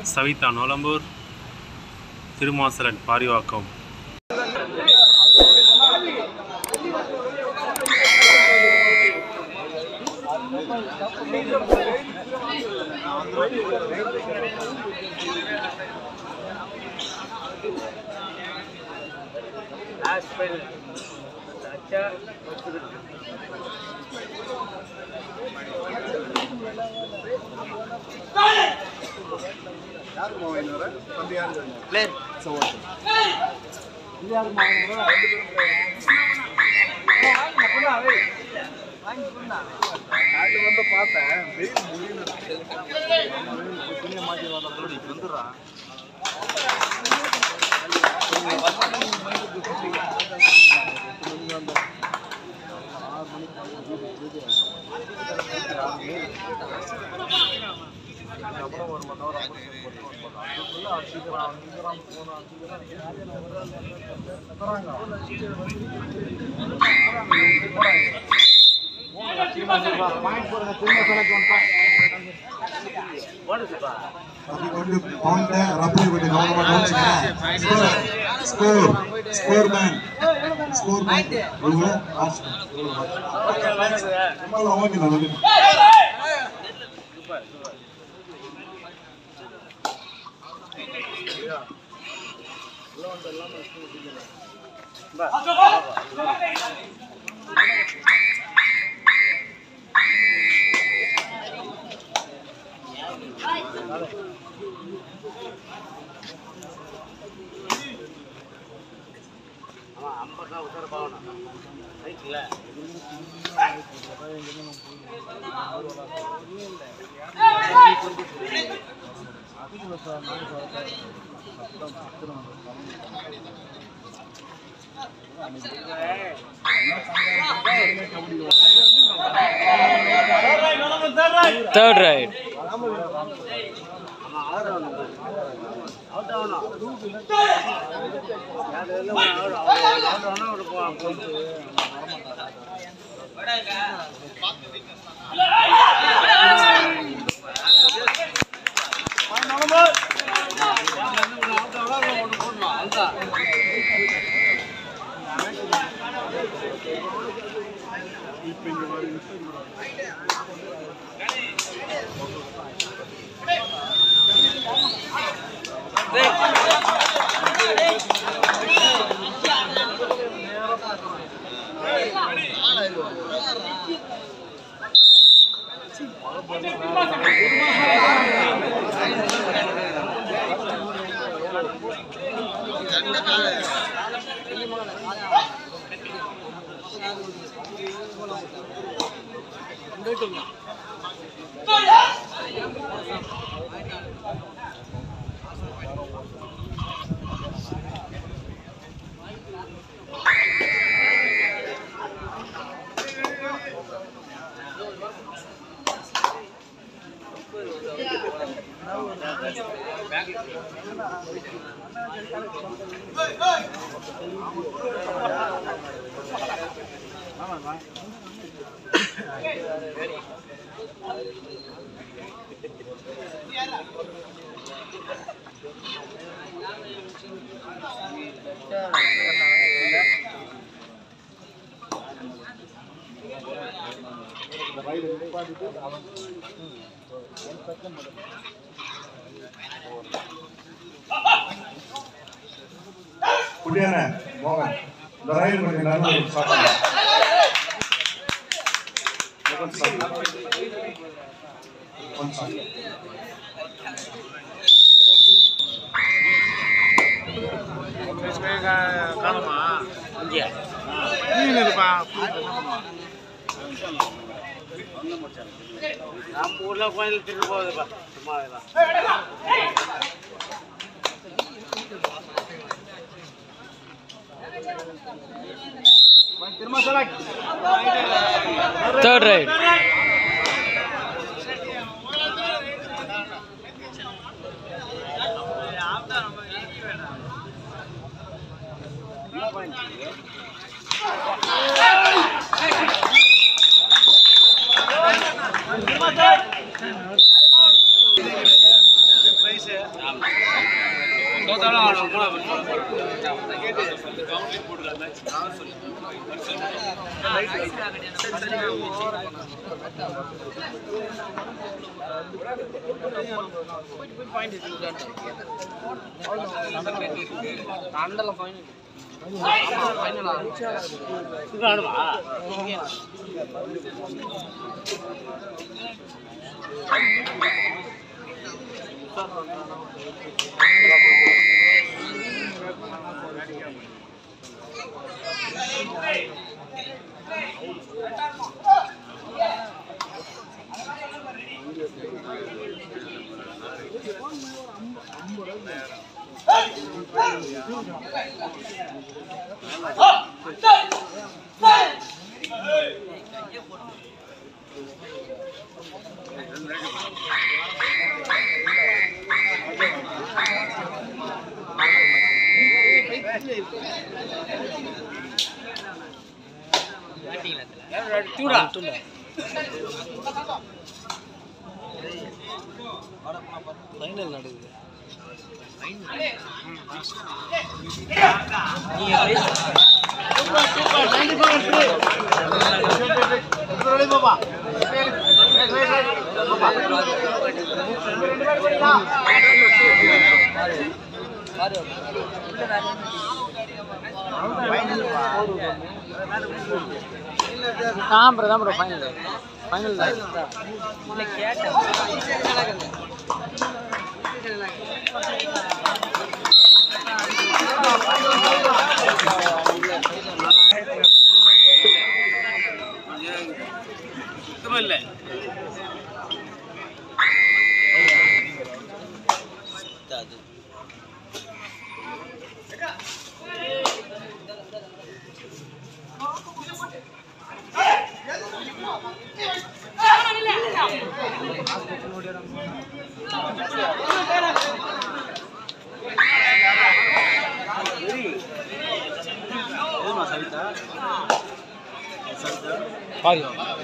சவிதா நோலம்பூர் திருமாசலன் பாரிவாக்கம் අපි කොට පොන්ට රපුයි කොට ගවම ඩොන්ස් score score score man score man රුව ආස් මල අවගේ නවල தேர்ட் ரைட் குடியான மோகன் இந்த ரயில் கொஞ்சம் நல்ல சாப்பிடுங்க கொஞ்சம் நம்ம ஊர்ல கோயில் திரு போகுதுப்பா சும்மா இதெல்லாம் தேர்ட் ரைட் பிரைஸ் ஆ ப்ரோ தான் ப்ரோ ஃபைனல் ஃபைனல் தான் இல்லை பாரு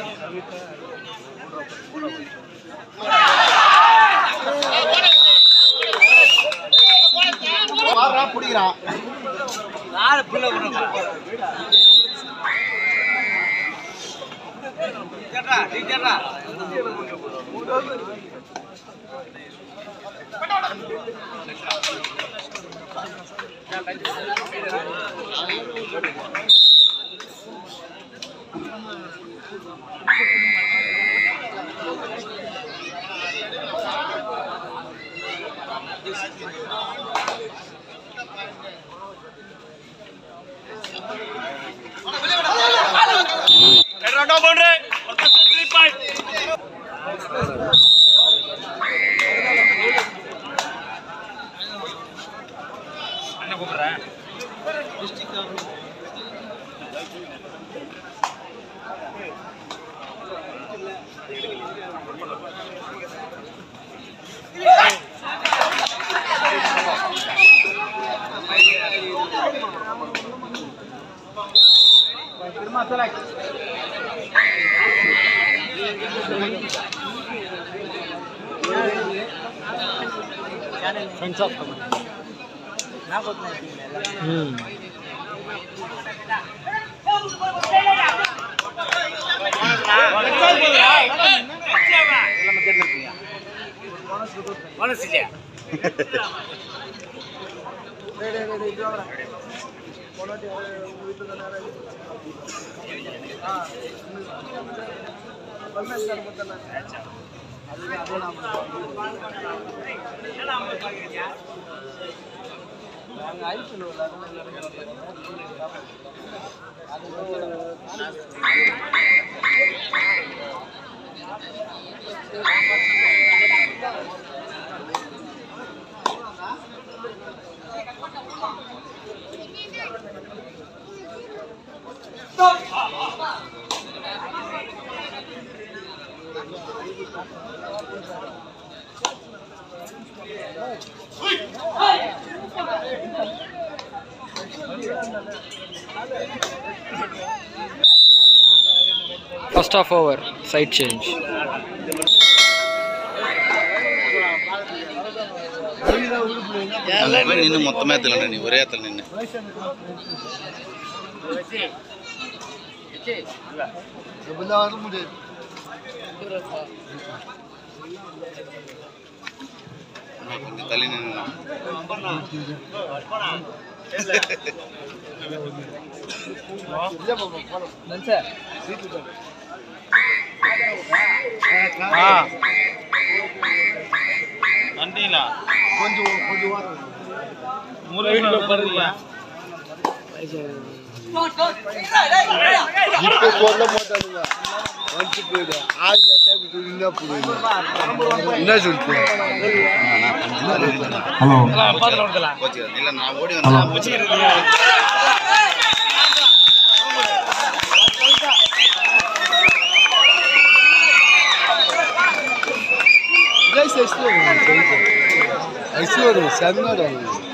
நாலு புள்ள விடுறப்பா கேட்டா நீ கேட்டா ரெண்டா பவுண்டரி ஒருத்தர் த்ரீ பாயிண்ட் என்ன கூப்பிடுறேன் ಫ್ರೆಂಡ್ಸ್ ಆಫ್ ಕಮೆಂಟ್ ಹ್ಞೂ மனசு இல்லையா first half over side change எல்லாமே நின்று மொத்தமாக ஏற்றல நீ ஒரே இடத்துல நின்று கொஞ்சம் தள்ளி நின்று நன்றிங்களா மூலையில் பருவியா இப்ப சொல்ல மாட்டானுங்க வந்து போயிடு ஆள் என்ன புரியுது என்ன சொல்லிட்டு ஹலோ கோச்சு இல்லை நான் ஓடி வந்தேன் ஐஸ்வர்யம் செம்மடா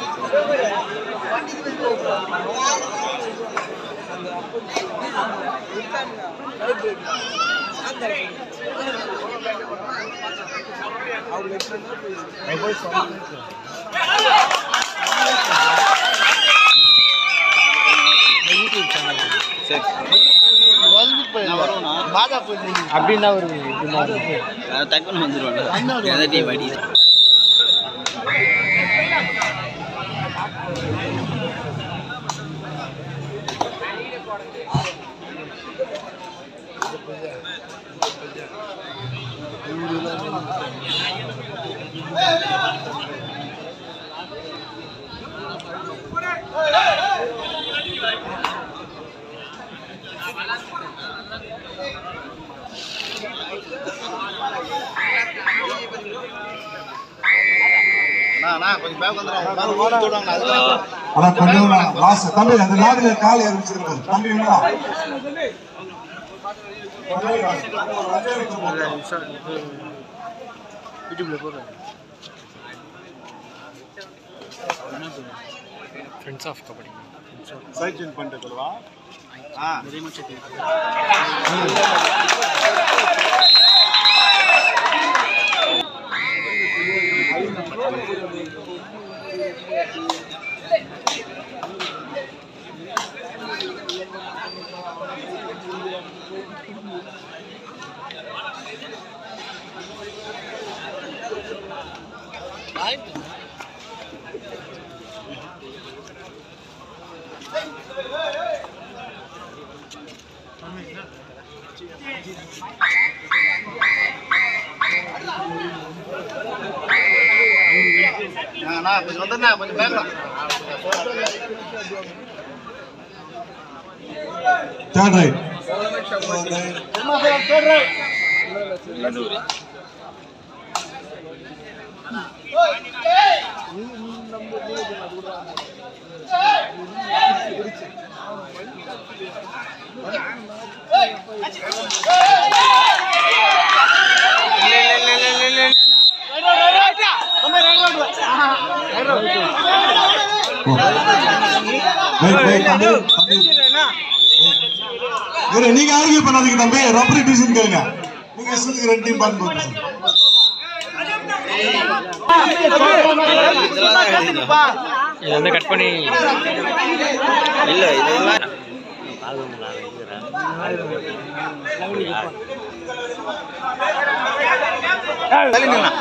சரி பாதா போய் அப்படின்னா ஒரு இதுனா டக்குன்னு வந்துடுவாங்க எதாட்டி வடி கொஞ்சம் பேக் வந்துடும் விடுவாங்க அதுதான் அதான் கொஞ்சம் லாஸ்ட் தம்பி அந்த லாரியில கால் இறங்கிச்சிருக்காரு தம்பி உண்டா friends of kabaddi side change பண்ணிட்டு சொல்லுவா அண்ணா கொஞ்சம் வந்துண்ணா கொஞ்சம் பேக்கலாம் தேர்ட் ரைட் ரைட் ரைட் தம்பி தம்பி இரு நீங்க ஆர்கியூ பண்ணாதீங்க தம்பி ரப்பரி டிசிஷன் கேளுங்க நீங்க இஷ்டத்துக்கு ரெண்டு டீம் பார்த்து போங்க இது வந்து கட் பண்ணி இல்ல இதெல்லாம் தள்ளி நின்னா.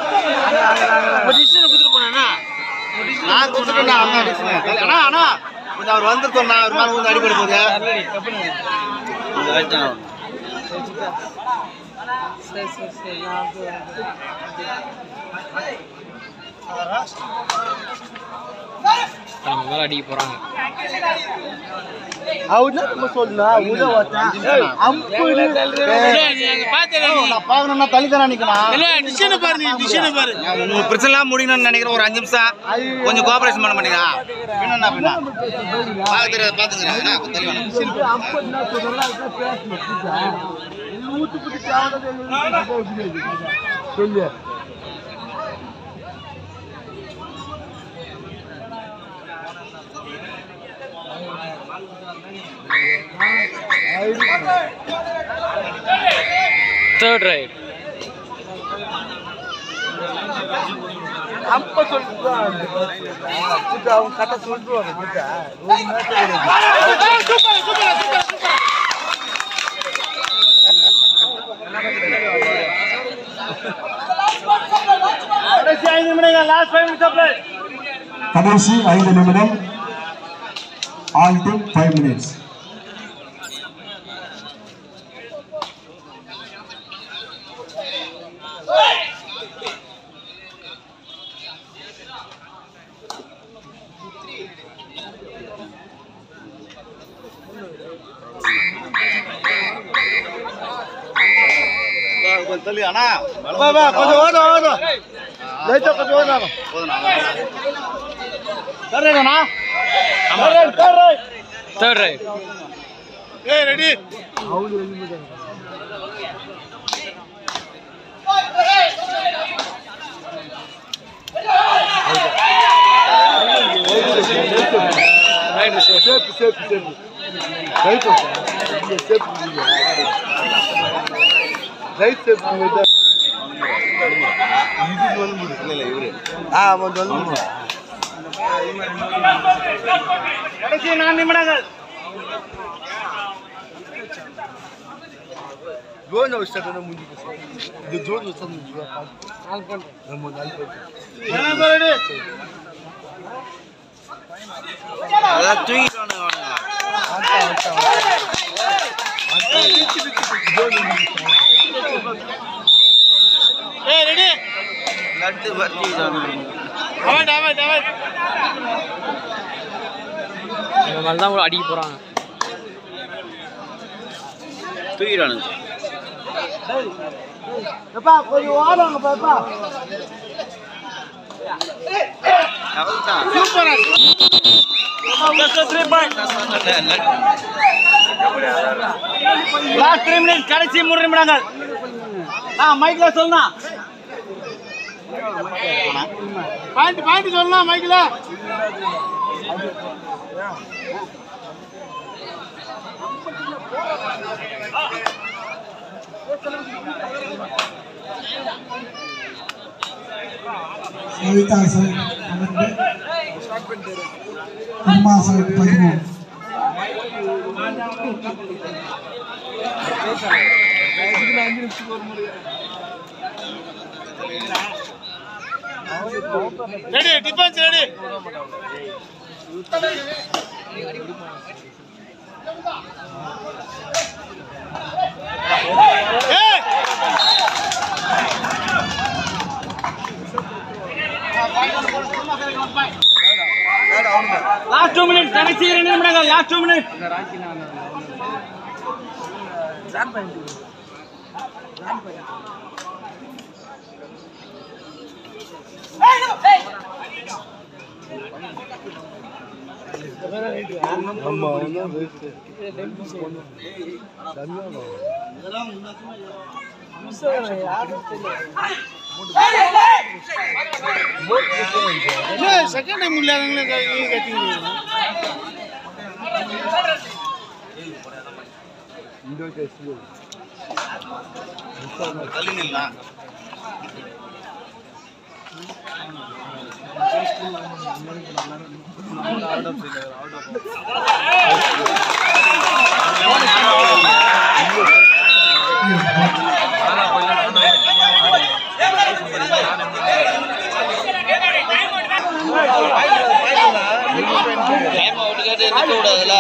நான் கொடுத்துட்டேன்னா அண்ணா அடிச்சுனேன். தள்ளி- அண்ணா அண்ணா கொஞ்சம் அவர் வந்து சொன்னா அவர் மேல வந்து அடிபட போகுது இந்த right தான். நம்ம மேலே அடிக்க போகிறாங்க அவனா சொல்லா உள்ள வச்சா அம்புல நான் பார்க்கணும்னா தள்ளி தானே நிக்கணும். நான் உங்க பிரச்சனை எல்லாம் முடியணும்னு நினைக்கிறேன் ஒரு அஞ்சு நிமிஷம் கொஞ்சம் கோஆபரேஷன் பண்ண மாட்டீங்களா பின்னா பின்னா பார்க்க தெரியாது பாத்துக்கிறேன் என்ன, கொஞ்சம் தள்ளி வேணும் அம்புனா சொல்றா பேசணும் ஊத்து புடி தேவதை சொல்லு தேர்ட் ரைட் அப்ப சொல்லிட்டு அவங்க கட்ட சொல்லிட்டு கிட்ட ஒரு நேரத்தில் கடைசி ஐந்து நிமிடம் ஆல் டீம் ஃபைவ் மினிட்ஸ் கொஞ்சம் தள்ளி அண்ணா கொஞ்சம் ஓடும் ஓடும் லைட்டா கொஞ்சம் ஓடும் சரிண்ணா தேர்ட் ரைட் ஏய் ரெடி சேப்பு சேப்பு சேப்பு ரைட் சேப்பு ரைட் சேப்பு இல்ல இல்ல இவரு ஆ வந்து வந்து கடைசி நான்கு நிமிடங்கள் ஜோன் வச்சுட்டா முடிஞ்சு போச்சு இது ஜோன் வச்சா முடிஞ்சு நாலு பாயிண்ட் நம்ம நாலு பாயிண்ட் அதான் தூக்கிட்டு வாங்க ஏய் ரெடி லட்டு பத்தி அவாய்ட் அவாய்ட் அவாய்ட் இந்த மாதிரி தான் அடிக்க போகிறாங்க தூக்கிடுவானுங்க எப்பா கொஞ்சம் ஓடுவாங்க பாப்பா அவ்வளோதான் சூப்பரா லாஸ்ட் த்ரீ மினிட்ஸ் கடைசி மூணு நிமிடங்கள் ஆ மைக்ல சொல்லா பாயிண்ட் பாயிண்ட் சொல்லலாம் மைக்ல சவிதா சைட் பன்னெண்டு அம்மா சைட் பதிமூணு ரெடி டிஃபென்ஸ் ரெடி ஏய் லாஸ்ட் டூ மினிட்ஸ் கடைசி ரெண்டு நிமிடங்கள் லாஸ்ட் டூ மினிட்ஸ் ஆமா வந்து வேஸ்ட் செகண்ட் டைம் இல்லாதவங்களே கத்திங்க இந்த டெஸ்ட் தள்ளி நில்லாம் டைம் அவுட் கேட்டு நிற்க கூடாதுல்ல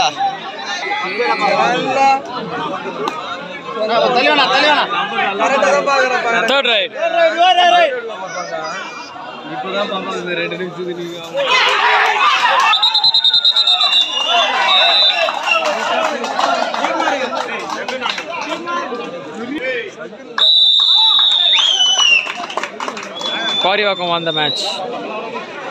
தலைவனா தலைவனா தேர்ட் ரைட் காரிவாக்கம் வந்த மேட்ச்